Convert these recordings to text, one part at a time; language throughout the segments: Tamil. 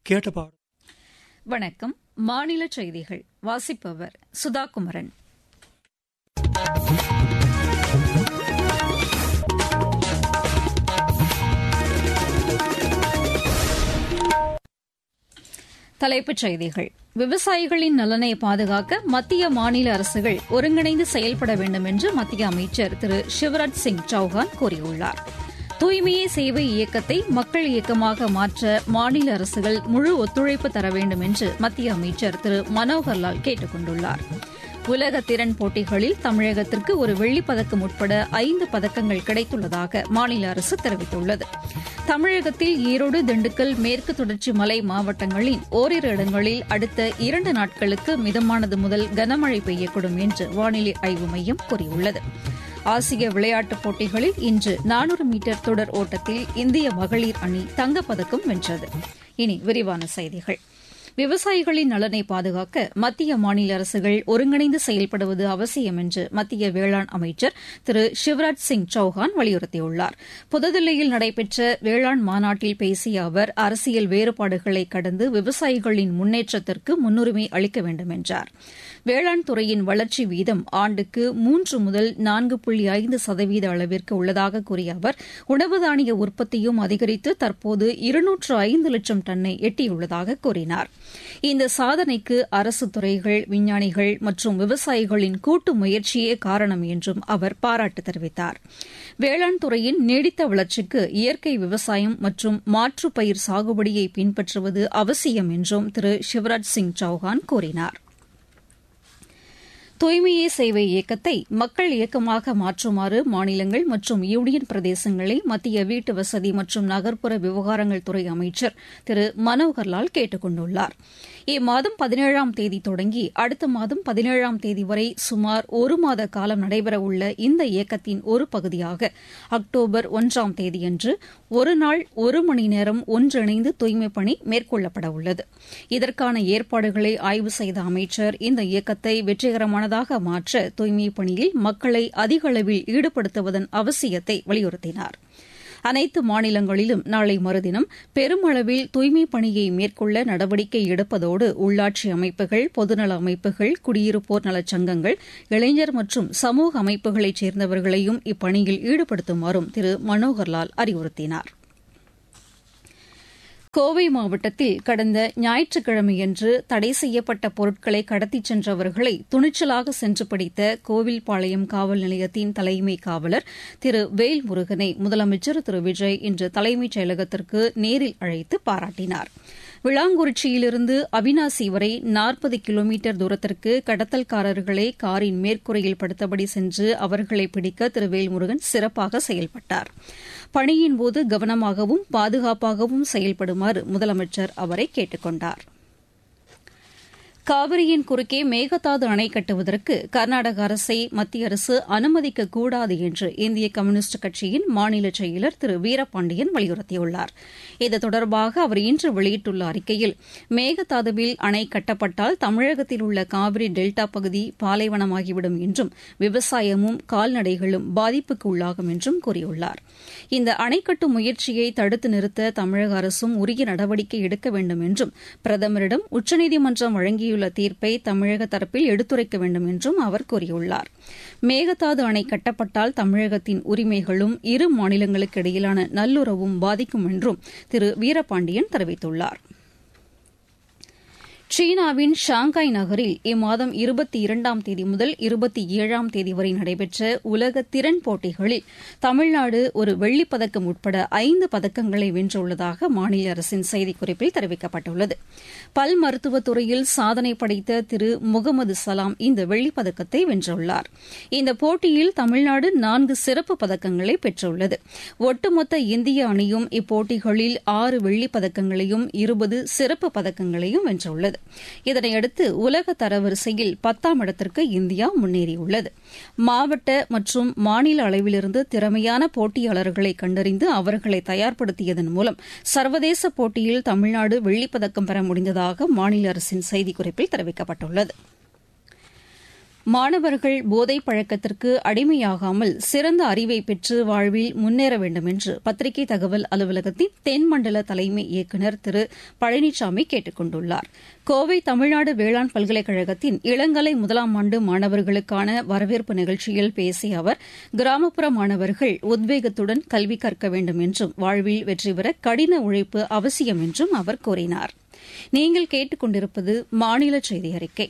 கேட்ட பாடம் வணக்கம் மாநில செய்திகள் வாசிப்பவர் சுதா குமரன் தலைப்புச் செய்திகள் விவசாயிகளின் நலனை பாதுகாக்க மத்திய மாநில அரசுகள் ஒருங்கிணைந்து செயல்பட வேண்டும் என்று மத்திய அமைச்சர் திரு சிவராஜ் சிங் சௌஹான் கூறியுள்ளார் தூய்மையே சேவை இயக்கத்தை மக்கள் இயக்கமாக மாற்ற மாநில அரசுகள் முழு ஒத்துழைப்பு தர வேண்டும் என்று மத்திய அமைச்சர் திரு மனோகர்லால் கேட்டுக் கொண்டுள்ளார் உலக திறன் போட்டிகளில் தமிழகத்திற்கு ஒரு வெள்ளிப் பதக்கம் உட்பட ஐந்து பதக்கங்கள் கிடைத்துள்ளதாக மாநில அரசு தெரிவித்துள்ளது தமிழகத்தில் ஈரோடு திண்டுக்கல் மேற்கு தொடர்ச்சி மலை மாவட்டங்களின் ஓரிரு இடங்களில் அடுத்த இரண்டு நாட்களுக்கு மிதமானது முதல் கனமழை பெய்யக்கூடும் என்று வானிலை ஆய்வு மையம் கூறியுள்ளது ஆசிய விளையாட்டுப் போட்டிகளில் இன்று நானூறு மீட்டர் தொடர் ஓட்டத்தில் இந்திய மகளிர் அணி தங்கப்பதக்கம் வென்றது இனி விரிவான செய்திகள் விவசாயிகளின் நலனை பாதுகாக்க மத்திய மாநில அரசுகள் ஒருங்கிணைந்து செயல்படுவது அவசியம் என்று மத்திய வேளாண் அமைச்சர் திரு சிவராஜ் சிங் சௌஹான் வலியுறுத்தியுள்ளார் புதுதில்லியில் நடைபெற்ற வேளாண் மாநாட்டில் பேசிய அவர் அரசியல் வேறுபாடுகளை கடந்து விவசாயிகளின் முன்னேற்றத்திற்கு முன்னுரிமை அளிக்க வேண்டும் என்றார் வேளாண் துறையின் வளர்ச்சி வீதம் ஆண்டுக்கு மூன்று முதல் நான்கு புள்ளி ஐந்து சதவீத அளவிற்கு உள்ளதாக கூறிய அவர் உணவு தானிய உற்பத்தியும் அதிகரித்து தற்போது இருநூற்று ஐந்து லட்சம் டன்னை எட்டியுள்ளதாக கூறினார் இந்த சாதனைக்கு அரசு துறைகள் விஞ்ஞானிகள் மற்றும் விவசாயிகளின் கூட்டு முயற்சியே காரணம் என்றும் அவர் பாராட்டு தெரிவித்தார் வேளாண் துறையின் நீடித்த வளர்ச்சிக்கு இயற்கை விவசாயம் மற்றும் மாற்று பயிர் சாகுபடியை பின்பற்றுவது அவசியம் என்றும் திரு சிவராஜ் சிங் சௌஹான் கூறினார் தூய்மையே சேவை இயக்கத்தை மக்கள் இயக்கமாக மாற்றுமாறு மாநிலங்கள் மற்றும் யூனியன் பிரதேசங்களை மத்திய வீட்டு வசதி மற்றும் நகர்ப்புற விவகாரங்கள் துறை அமைச்சர் திரு மனோகர்லால் கேட்டுக் கொண்டுள்ளார் இம்மாதம் பதினேழாம் தேதி தொடங்கி அடுத்த மாதம் பதினேழாம் தேதி வரை சுமார் ஒரு மாத காலம் நடைபெறவுள்ள இந்த இயக்கத்தின் ஒரு பகுதியாக அக்டோபர் ஒன்றாம் தேதியன்று ஒரு நாள் ஒரு மணி நேரம் ஒன்றிணைந்து தூய்மைப் பணி மேற்கொள்ளப்பட உள்ளது இதற்கான ஏற்பாடுகளை ஆய்வு செய்த அமைச்சர் இந்த இயக்கத்தை வெற்றிகரமானதாக மாற்ற தூய்மைப் பணியில் மக்களை அதிக அளவில் ஈடுபடுத்துவதன் அவசியத்தை வலியுறுத்தினார் அனைத்து மாநிலங்களிலும் நாளை மறுதினம் பெருமளவில் தூய்மைப் பணியை மேற்கொள்ள நடவடிக்கை எடுப்பதோடு உள்ளாட்சி அமைப்புகள் பொதுநல அமைப்புகள் குடியிருப்போர் நலச்சங்கங்கள் இளைஞர் மற்றும் சமூக அமைப்புகளைச் சேர்ந்தவர்களையும் இப்பணியில் ஈடுபடுத்துமாறும் திரு மனோகர்லால் அறிவுறுத்தினார் கோவை மாவட்டத்தில் கடந்த ஞாயிற்றுக்கிழமையன்று தடை செய்யப்பட்ட பொருட்களை கடத்திச் சென்றவர்களை துணிச்சலாக சென்று பிடித்த கோவில்பாளையம் காவல் நிலையத்தின் தலைமை காவலர் திரு வேல் முருகனை முதலமைச்சர் திரு விஜய் இன்று தலைமைச் செயலகத்திற்கு நேரில் அழைத்து பாராட்டினார் விளாங்குறிச்சியிலிருந்து அவினாசி வரை நாற்பது கிலோமீட்டர் தூரத்திற்கு கடத்தல்காரர்களை காரின் மேற்கூரையில் படுத்தபடி சென்று அவர்களை பிடிக்க திரு வேல்முருகன் சிறப்பாக செயல்பட்டார் பணியின்போது கவனமாகவும் பாதுகாப்பாகவும் செயல்படுமாறு முதலமைச்சர் அவரை கேட்டுக் கொண்டார் காவிரியின் குறுக்கே மேகதாது அணை கட்டுவதற்கு கர்நாடக அரசை மத்திய அரசு அனுமதிக்கக்கூடாது என்று இந்திய கம்யூனிஸ்ட் கட்சியின் மாநில செயலர் திரு வீரபாண்டியன் வலியுறுத்தியுள்ளார் இது தொடர்பாக அவர் இன்று வெளியிட்டுள்ள அறிக்கையில் மேகதாதுவில் அணை கட்டப்பட்டால் தமிழகத்தில் உள்ள காவிரி டெல்டா பகுதி பாலைவனமாகிவிடும் என்றும் விவசாயமும் கால்நடைகளும் பாதிப்புக்கு உள்ளாகும் என்றும் கூறியுள்ளார் இந்த அணை கட்டும் முயற்சியை தடுத்து நிறுத்த தமிழக அரசும் உரிய நடவடிக்கை எடுக்க வேண்டும் என்றும் பிரதமரிடம் உச்சநீதிமன்றம் வழங்கிய வழங்கியுள்ள தீர்ப்பை தமிழக தரப்பில் எடுத்துரைக்க வேண்டும் என்றும் அவர் கூறியுள்ளார் மேகதாது அணை கட்டப்பட்டால் தமிழகத்தின் உரிமைகளும் இரு மாநிலங்களுக்கு இடையிலான நல்லுறவும் பாதிக்கும் என்றும் திரு வீரபாண்டியன் தெரிவித்துள்ளாா் சீனாவின் ஷாங்காய் நகரில் இம்மாதம் இருபத்தி இரண்டாம் தேதி முதல் இருபத்தி ஏழாம் தேதி வரை நடைபெற்ற உலக திறன் போட்டிகளில் தமிழ்நாடு ஒரு வெள்ளிப் பதக்கம் உட்பட ஐந்து பதக்கங்களை வென்றுள்ளதாக மாநில அரசின் செய்திக்குறிப்பில் தெரிவிக்கப்பட்டுள்ளது பல் மருத்துவத் துறையில் சாதனை படைத்த திரு முகமது சலாம் இந்த வெள்ளிப் பதக்கத்தை வென்றுள்ளார் இந்த போட்டியில் தமிழ்நாடு நான்கு சிறப்பு பதக்கங்களை பெற்றுள்ளது ஒட்டுமொத்த இந்திய அணியும் இப்போட்டிகளில் ஆறு வெள்ளிப் பதக்கங்களையும் இருபது சிறப்பு பதக்கங்களையும் வென்றுள்ளது இதனையடுத்து உலக தரவரிசையில் பத்தாம் இடத்திற்கு இந்தியா முன்னேறியுள்ளது மாவட்ட மற்றும் மாநில அளவிலிருந்து திறமையான போட்டியாளர்களை கண்டறிந்து அவர்களை தயார்படுத்தியதன் மூலம் சர்வதேச போட்டியில் தமிழ்நாடு வெள்ளிப்பதக்கம் பெற முடிந்ததாக மாநில அரசின் செய்திக்குறிப்பில் தெரிவிக்கப்பட்டுள்ளது மாணவர்கள் போதைப் பழக்கத்திற்கு அடிமையாகாமல் சிறந்த அறிவை பெற்று வாழ்வில் முன்னேற வேண்டும் என்று பத்திரிகை தகவல் அலுவலகத்தின் தென்மண்டல தலைமை இயக்குநர் திரு பழனிசாமி கேட்டுக் கொண்டுள்ளார் கோவை தமிழ்நாடு வேளாண் பல்கலைக்கழகத்தின் இளங்கலை முதலாம் ஆண்டு மாணவர்களுக்கான வரவேற்பு நிகழ்ச்சியில் பேசிய அவர் கிராமப்புற மாணவர்கள் உத்வேகத்துடன் கல்வி கற்க வேண்டும் என்றும் வாழ்வில் வெற்றி பெற கடின உழைப்பு அவசியம் என்றும் அவர் கூறினார் நீங்கள் கேட்டுக் கொண்டிருப்பது மாநில செய்தி அறிக்கை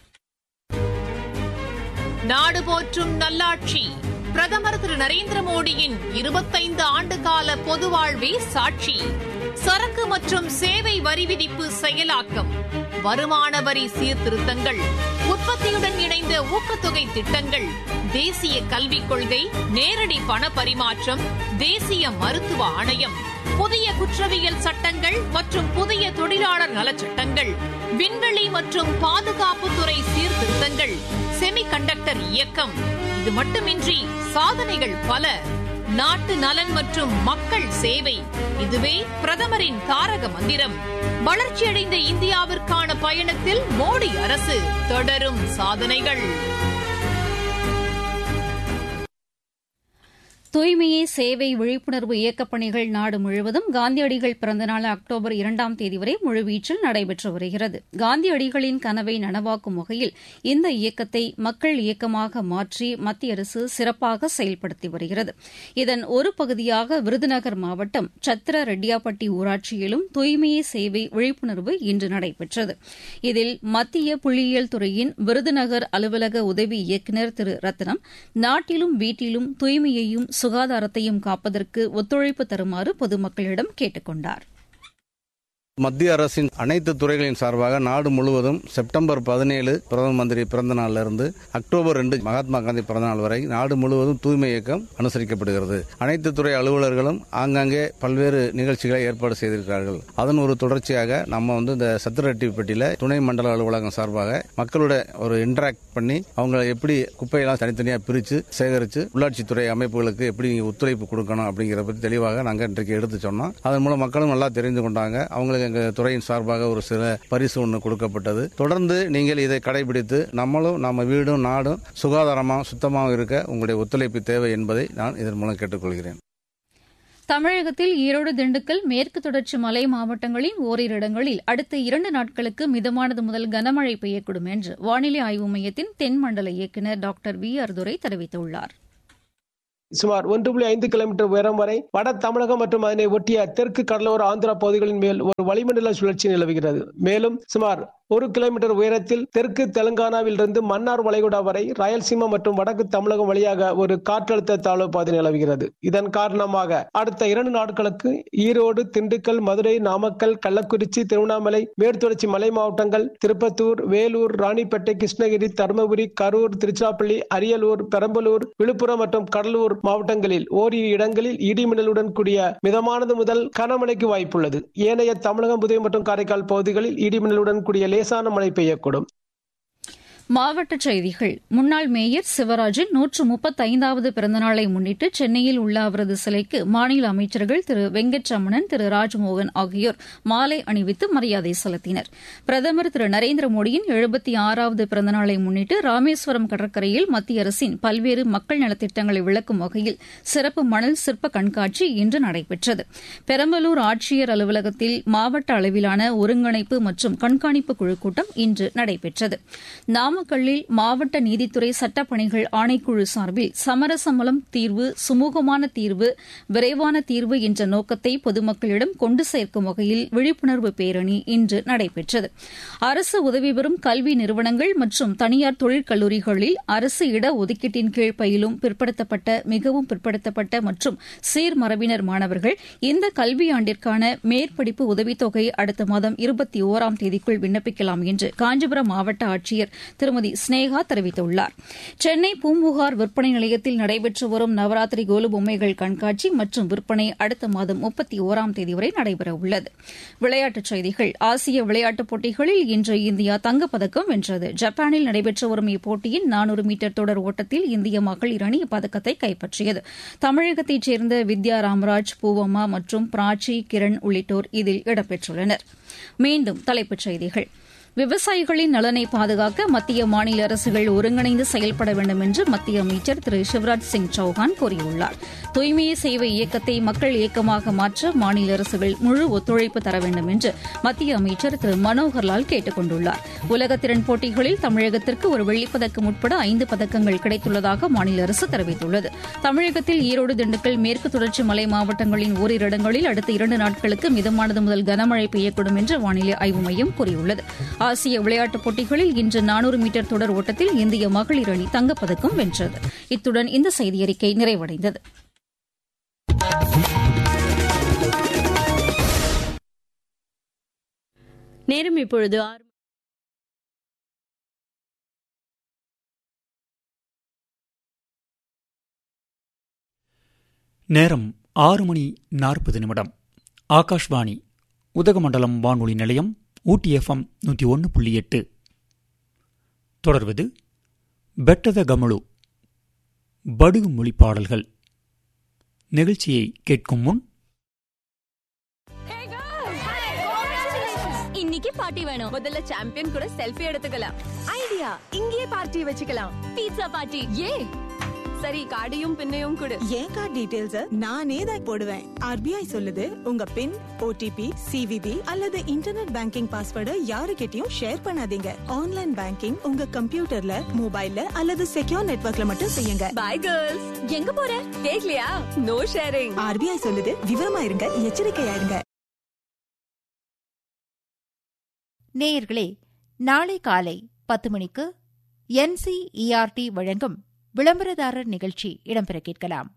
நாடு போற்றும் நல்லாட்சி பிரதமர் திரு நரேந்திர மோடியின் இருபத்தைந்து ஆண்டுகால பொது வாழ்வே சாட்சி சரக்கு மற்றும் சேவை வரி விதிப்பு செயலாக்கம் வருமான வரி சீர்திருத்தங்கள் உற்பத்தியுடன் இணைந்த ஊக்கத்தொகை திட்டங்கள் தேசிய கல்விக் கொள்கை நேரடி பண பரிமாற்றம் தேசிய மருத்துவ ஆணையம் புதிய குற்றவியல் சட்டங்கள் மற்றும் புதிய தொழிலாளர் நலச்சட்டங்கள் விண்வெளி மற்றும் பாதுகாப்புத்துறை சீர்திருத்தங்கள் செமி கண்டக்டர் இயக்கம் இது மட்டுமின்றி சாதனைகள் பல நாட்டு நலன் மற்றும் மக்கள் சேவை இதுவே பிரதமரின் தாரக மந்திரம் வளர்ச்சியடைந்த இந்தியாவிற்கான பயணத்தில் மோடி அரசு தொடரும் சாதனைகள் தூய்மையே சேவை விழிப்புணர்வு இயக்கப் பணிகள் நாடு முழுவதும் காந்தியடிகள் பிறந்தநாள் அக்டோபர் இரண்டாம் தேதி வரை முழுவீச்சில் நடைபெற்று வருகிறது காந்தியடிகளின் கனவை நனவாக்கும் வகையில் இந்த இயக்கத்தை மக்கள் இயக்கமாக மாற்றி மத்திய அரசு சிறப்பாக செயல்படுத்தி வருகிறது இதன் ஒரு பகுதியாக விருதுநகர் மாவட்டம் சத்திர ரெட்டியாப்பட்டி ஊராட்சியிலும் தூய்மையே சேவை விழிப்புணர்வு இன்று நடைபெற்றது இதில் மத்திய புள்ளியியல் துறையின் விருதுநகர் அலுவலக உதவி இயக்குநர் திரு ரத்னம் நாட்டிலும் வீட்டிலும் தூய்மையையும் சுகாதாரத்தையும் காப்பதற்கு ஒத்துழைப்பு தருமாறு பொதுமக்களிடம் கேட்டுக் கொண்டார் மத்திய அரசின் அனைத்து துறைகளின் சார்பாக நாடு முழுவதும் செப்டம்பர் பதினேழு பிரதம மந்திரி பிறந்த நாளிலிருந்து அக்டோபர் ரெண்டு மகாத்மா காந்தி பிறந்த நாள் வரை நாடு முழுவதும் தூய்மை இயக்கம் அனுசரிக்கப்படுகிறது அனைத்து துறை அலுவலர்களும் ஆங்காங்கே பல்வேறு நிகழ்ச்சிகளை ஏற்பாடு செய்திருக்கிறார்கள் அதன் ஒரு தொடர்ச்சியாக நம்ம வந்து இந்த சத்திரரெட்டிப்பட்டியில துணை மண்டல அலுவலகம் சார்பாக மக்களோட ஒரு இன்டராக்ட் பண்ணி அவங்க எப்படி குப்பையெல்லாம் தனித்தனியாக பிரித்து சேகரித்து உள்ளாட்சித்துறை அமைப்புகளுக்கு எப்படி ஒத்துழைப்பு கொடுக்கணும் அப்படிங்கிற பற்றி தெளிவாக நாங்கள் இன்றைக்கு எடுத்து சொன்னோம் அதன் மூலம் மக்களும் நல்லா தெரிந்து கொண்டாங்க அவங்களுக்கு எங்கள் துறையின் சார்பாக ஒரு சில பரிசு ஒன்று கொடுக்கப்பட்டது தொடர்ந்து நீங்கள் இதை கடைபிடித்து நம்மளும் நம்ம வீடும் நாடும் சுகாதாரமாக சுத்தமாக இருக்க உங்களுடைய ஒத்துழைப்பு தேவை என்பதை நான் இதன் மூலம் கேட்டுக்கொள்கிறேன் தமிழகத்தில் ஈரோடு திண்டுக்கல் மேற்கு தொடர்ச்சி மலை மாவட்டங்களின் ஓரிரு இடங்களில் அடுத்த இரண்டு நாட்களுக்கு மிதமானது முதல் கனமழை பெய்யக்கூடும் என்று வானிலை ஆய்வு மையத்தின் தென்மண்டல இயக்குநர் டாக்டர் வி ஆர் துரை தெரிவித்துள்ளார் சுமார் ஒன்று புள்ளி ஐந்து கிலோமீட்டர் உயரம் வரை வட தமிழகம் மற்றும் அதனை ஒட்டிய தெற்கு கடலோர ஆந்திரா பகுதிகளின் மேல் ஒரு வளிமண்டல சுழற்சி நிலவுகிறது மேலும் சுமார் ஒரு கிலோமீட்டர் உயரத்தில் தெற்கு தெலுங்கானாவில் இருந்து மன்னார் வளைகுடா வரை ராயல்சீமா மற்றும் வடக்கு தமிழகம் வழியாக ஒரு காற்றழுத்த தாழ்வு பாதை நிலவுகிறது இதன் காரணமாக அடுத்த இரண்டு நாட்களுக்கு ஈரோடு திண்டுக்கல் மதுரை நாமக்கல் கள்ளக்குறிச்சி திருவண்ணாமலை மேற்குத்தொடர்ச்சி மலை மாவட்டங்கள் திருப்பத்தூர் வேலூர் ராணிப்பேட்டை கிருஷ்ணகிரி தருமபுரி கரூர் திருச்சிராப்பள்ளி அரியலூர் பெரம்பலூர் விழுப்புரம் மற்றும் கடலூர் மாவட்டங்களில் ஓரிரு இடங்களில் இடிமின்னலுடன் கூடிய மிதமானது முதல் கனமழைக்கு வாய்ப்புள்ளது ஏனைய தமிழகம் புதுவை மற்றும் காரைக்கால் பகுதிகளில் இடிமின்னலுடன் கூடிய லேசான மழை பெய்யக்கூடும் மாவட்டச் செய்திகள் முன்னாள் மேயர் சிவராஜின் நூற்று முப்பத்தைந்தாவது பிறந்தநாளை முன்னிட்டு சென்னையில் உள்ள அவரது சிலைக்கு மாநில அமைச்சர்கள் திரு வெங்கட்ரமணன் திரு ராஜ்மோகன் ஆகியோர் மாலை அணிவித்து மரியாதை செலுத்தினர் பிரதமர் திரு நரேந்திர மோடியின் எழுபத்தி ஆறாவது பிறந்தநாளை முன்னிட்டு ராமேஸ்வரம் கடற்கரையில் மத்திய அரசின் பல்வேறு மக்கள் நலத்திட்டங்களை விளக்கும் வகையில் சிறப்பு மணல் சிற்ப கண்காட்சி இன்று நடைபெற்றது பெரம்பலூர் ஆட்சியர் அலுவலகத்தில் மாவட்ட அளவிலான ஒருங்கிணைப்பு மற்றும் கண்காணிப்பு குழு கூட்டம் இன்று நடைபெற்றது நாமக்கல்லில் மாவட்ட நீதித்துறை சட்டப்பணிகள் ஆணைக்குழு சார்பில் சமரச மூலம் தீர்வு சுமூகமான தீர்வு விரைவான தீர்வு என்ற நோக்கத்தை பொதுமக்களிடம் கொண்டு சேர்க்கும் வகையில் விழிப்புணர்வு பேரணி இன்று நடைபெற்றது அரசு உதவி பெறும் கல்வி நிறுவனங்கள் மற்றும் தனியார் தொழிற்கல்லூரிகளில் அரசு இட ஒதுக்கீட்டின் கீழ் பயிலும் பிற்படுத்தப்பட்ட மிகவும் பிற்படுத்தப்பட்ட மற்றும் சீர்மரபினர் மாணவர்கள் இந்த கல்வியாண்டிற்கான மேற்படிப்பு உதவித்தொகை அடுத்த மாதம் இருபத்தி ஓராம் தேதிக்குள் விண்ணப்பிக்கலாம் என்று காஞ்சிபுரம் மாவட்ட ஆட்சியர் திருமதி ஸ்னேகா தெரிவித்துள்ளார் சென்னை பூம்புகார் விற்பனை நிலையத்தில் நடைபெற்று வரும் நவராத்திரி கோலு பொம்மைகள் கண்காட்சி மற்றும் விற்பனை அடுத்த மாதம் முப்பத்தி ஓராம் தேதி வரை நடைபெறவுள்ளது விளையாட்டுச் செய்திகள் ஆசிய விளையாட்டுப் போட்டிகளில் இன்று இந்தியா தங்கப்பதக்கம் வென்றது ஜப்பானில் நடைபெற்று வரும் இப்போட்டியின் நானூறு மீட்டர் தொடர் ஓட்டத்தில் இந்திய மகளிர் அணி இப்பதக்கத்தை கைப்பற்றியது தமிழகத்தைச் சேர்ந்த வித்யா ராமராஜ் பூவம்மா மற்றும் பிராச்சி கிரண் உள்ளிட்டோர் இதில் இடம்பெற்றுள்ளனர் மீண்டும் தலைப்புச் செய்திகள் விவசாயிகளின் நலனை பாதுகாக்க மத்திய மாநில அரசுகள் ஒருங்கிணைந்து செயல்பட வேண்டும் என்று மத்திய அமைச்சர் திரு சிவராஜ் சிங் சௌஹான் கூறியுள்ளார் தூய்மையே சேவை இயக்கத்தை மக்கள் இயக்கமாக மாற்ற மாநில அரசுகள் முழு ஒத்துழைப்பு தர வேண்டும் என்று மத்திய அமைச்சர் திரு மனோகர்லால் கேட்டுக் கொண்டுள்ளார் உலக திறன் போட்டிகளில் தமிழகத்திற்கு ஒரு வெள்ளிப்பதக்கம் உட்பட ஐந்து பதக்கங்கள் கிடைத்துள்ளதாக மாநில அரசு தெரிவித்துள்ளது தமிழகத்தில் ஈரோடு திண்டுக்கல் மேற்கு தொடர்ச்சி மலை மாவட்டங்களின் ஓரிரு இடங்களில் அடுத்த இரண்டு நாட்களுக்கு மிதமானது முதல் கனமழை பெய்யக்கூடும் என்று வானிலை ஆய்வு மையம் கூறியுள்ளது ஆசிய விளையாட்டுப் போட்டிகளில் இன்று நானூறு மீட்டர் தொடர் ஓட்டத்தில் இந்திய மகளிர் அணி தங்கப்பதக்கம் வென்றது இத்துடன் இந்த செய்தியறிக்கை நிறைவடைந்தது நேரம் இப்பொழுது ஆறு நேரம் ஆறு மணி நாற்பது நிமிடம் ஆகாஷ்வாணி உதகமண்டலம் வானொலி நிலையம் ஊட்டி எஃப்எம் நூற்றி ஒன்று புள்ளி எட்டு தொடர்வது பெட்டத கமலு படுகு மொழி பாடல்கள் நிகழ்ச்சியை கேட்கும் முன் இன்னைக்கு பார்ட்டி வேணும் முதல்ல சாம்பியன் கூட செல்ஃபி எடுத்துக்கலாம் ஐடியா இங்கேயே பார்ட்டி வச்சுக்கலாம் பீட்சா பார்ட்டி ஏ சரி கார்டையும் பின்னையும் கொடு என் கார்டு டீடைல்ஸ் நானே தான் போடுவேன் ஆர்பிஐ சொல்லுது உங்க பின் ஓடிபி சிவிவி அல்லது இன்டர்நெட் பேங்கிங் பாஸ்வேர்டு யாருக்கிட்டயும் ஷேர் பண்ணாதீங்க ஆன்லைன் பேங்கிங் உங்க கம்ப்யூட்டர்ல மொபைல்ல அல்லது செக்யூர் நெட்வொர்க்ல மட்டும் செய்யுங்க பை கேர்ள்ஸ் எங்க போற கேக்கலையா நோ ஷேரிங் ஆர்பிஐ சொல்லுது விவரமா இருங்க எச்சரிக்கையா இருங்க நேயர்களே நாளை காலை பத்து மணிக்கு என்சிஇஆர்டி வழங்கும் விளம்பரதாரர் நிகழ்ச்சி இடம்பெற கேட்கலாம்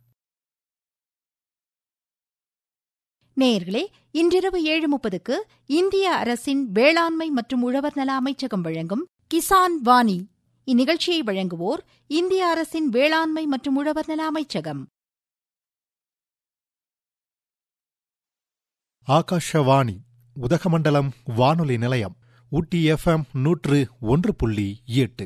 நேயர்களே இன்றிரவு ஏழு முப்பதுக்கு இந்திய அரசின் வேளாண்மை மற்றும் உழவர் நல அமைச்சகம் வழங்கும் கிசான் வாணி இந்நிகழ்ச்சியை வழங்குவோர் இந்திய அரசின் வேளாண்மை மற்றும் உழவர் நல அமைச்சகம் ஆகாஷவாணி உதகமண்டலம் வானொலி நிலையம் ஊட்டி எஃப்எம் நூற்று ஒன்று புள்ளி எட்டு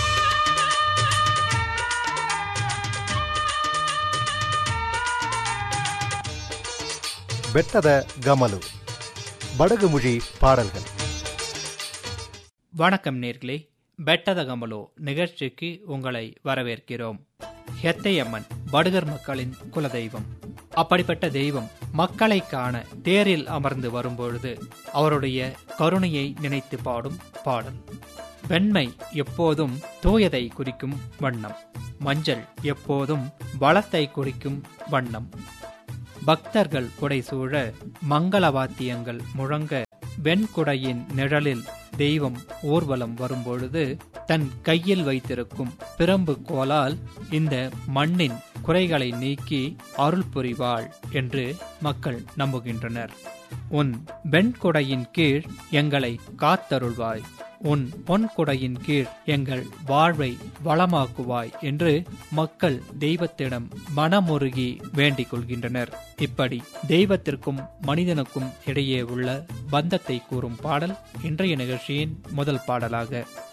ಬೆಟ್ಟದ ಗಮಲು ಬಡಗುಮುழி பாடல்கள் வணக்கம் நேர்களே பெட்டத கமலோ நிகழ்ச்சிக்கு உங்களை வரவேற்கிறோம் ஹெத்தையம்மன் படுகர் மக்களின் குலதெய்வம் அப்படிப்பட்ட தெய்வம் மக்களை காண தேரில் அமர்ந்து வரும்பொழுது அவருடைய கருணையை நினைத்து பாடும் பாடல் வெண்மை எப்போதும் தூயதை குறிக்கும் வண்ணம் மஞ்சள் எப்போதும் வளத்தை குறிக்கும் வண்ணம் பக்தர்கள் புடைசூழ மங்கள வாத்தியங்கள் முழங்க வெண்குடையின் நிழலில் தெய்வம் ஊர்வலம் வரும்பொழுது தன் கையில் வைத்திருக்கும் பிரம்பு கோலால் இந்த மண்ணின் குறைகளை நீக்கி அருள் புரிவாள் என்று மக்கள் நம்புகின்றனர் உன் வெண்குடையின் கீழ் எங்களை காத்தருள்வாய் உன் பொன்குடையின் கீழ் எங்கள் வாழ்வை வளமாக்குவாய் என்று மக்கள் தெய்வத்திடம் மனமுருகி வேண்டிக் கொள்கின்றனர் இப்படி தெய்வத்திற்கும் மனிதனுக்கும் இடையே உள்ள பந்தத்தை கூறும் பாடல் இன்றைய நிகழ்ச்சியின் முதல் பாடலாக